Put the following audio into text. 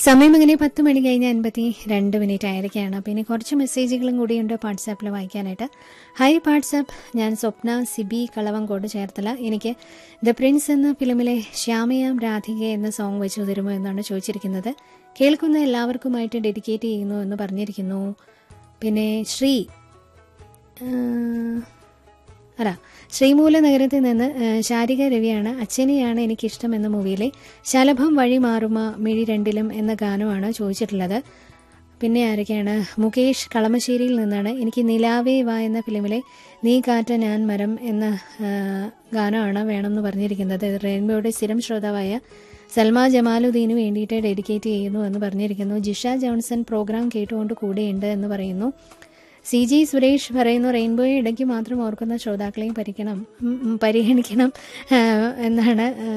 സമയം അങ്ങനെ പത്ത് മണി കഴിഞ്ഞ് അൻപത്തി രണ്ട് മിനിറ്റ് ആയിരിക്കുകയാണ് അപ്പോൾ ഇനി കുറച്ച് മെസ്സേജുകളും കൂടിയുണ്ട് വാട്സാപ്പിൽ വായിക്കാനായിട്ട് ഹൈ വാട്സാപ്പ് ഞാൻ സ്വപ്ന സിബി കളവങ്കോട് ചേർത്തല എനിക്ക് ദ പ്രിൻസ് എന്ന ഫിലിമിലെ ശ്യാമയാം രാധിക എന്ന സോങ് വെച്ചു തരുമോ എന്നാണ് ചോദിച്ചിരിക്കുന്നത് കേൾക്കുന്ന എല്ലാവർക്കുമായിട്ട് ഡെഡിക്കേറ്റ് ചെയ്യുന്നു എന്ന് പറഞ്ഞിരിക്കുന്നു പിന്നെ ശ്രീ ആ, അല്ല ശ്രീമൂല നഗരത്തിൽ നിന്ന് ആ, ശാരിക രവിയാണ് അച്ഛനെയാണ് എനിക്കിഷ്ടം എന്ന മൂവിയിലെ ശലഭം വഴി മാറുമ മിഴി രണ്ടിലും എന്ന ഗാനമാണ് ചോദിച്ചിട്ടുള്ളത് പിന്നെ ആരൊക്കെയാണ് മുകേഷ് കളമശ്ശേരിയിൽ നിന്നാണ് എനിക്ക് നിലാവേ വാ എന്ന ഫിലിമിലെ നീ കാറ്റ ഞാൻ മരം എന്ന ആ, ഗാനമാണ് വേണമെന്ന് പറഞ്ഞിരിക്കുന്നത് ഇത് റെയിൻബോയുടെ സ്ഥിരം ശ്രോതാവായ സൽമ ജമാലുദ്ദീന് വേണ്ടിയിട്ട് ഡെഡിക്കേറ്റ് ചെയ്യുന്നു എന്ന് പറഞ്ഞിരിക്കുന്നു ജിഷ ജോൺസൺ പ്രോഗ്രാം കേട്ടുകൊണ്ട് കൂടെയുണ്ട് എന്ന് പറയുന്നു സി ജി സുരേഷ് പറയുന്നു റെയിൻബോയെ ഇടയ്ക്ക് മാത്രം ഓർക്കുന്ന ശ്രോതാക്കളെയും പരിക്കണം ഉം, ഉം, പരിഗണിക്കണം ആ, എന്നാണ് ആ,